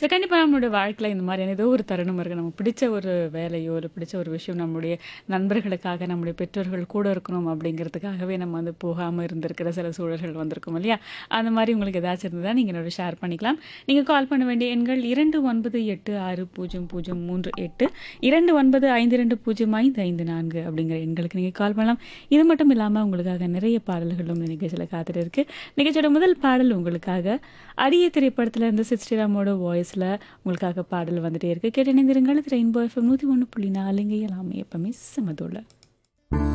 So கண்டிப்பா நம்மளுடைய வாழ்க்கையில இந்த மாதிரியான ஏதோ ஒரு தருணம் இருக்கு. நமக்கு பிடிச்ச ஒரு வேலையோ, இல்ல பிடிச்ச ஒரு விஷயம் நம்முடைய நண்பர்களுக்காக, நம்முடைய பெற்றோர்கள் கூட இருக்கணும் அப்படிங்கிறதுக்காகவே நம்ம வந்து போகாம இருந்திருக்கிற சில சூழல்கள் வந்திருக்கும் இல்லையா? அந்த மாரி உங்களுக்கு ஏதாச்சும் இருந்ததா நீங்க என்னோட ஷேர் பண்ணிக்கலாம். நீங்க கால் பண்ண வேண்டிய எண்கள் 29860038 2952055554 அப்படிங்கிற எண்களுக்கு நீங்க கால் பண்ணலாம். இது மட்டும் இல்லாம உங்களுக்காக நிறைய பாடல்களும் இந்த நிகழ்ச்சியில காத்துட்டு இருக்கு. நிகழ்ச்சியோட முதல் பாடல் உங்களுக்காக அடிய திரைப்படத்துல இருந்து சித் ஸ்ரீராமோட வாய்ஸ்ல உங்களுக்காக பாடல் வந்துட்டே இருக்கு. கேட்டு இணைந்திருங்கள். இது ரெயின்போ எஃப்எம் 101.4 இங்க எல்லாமே எப்பவுமே செமதோல.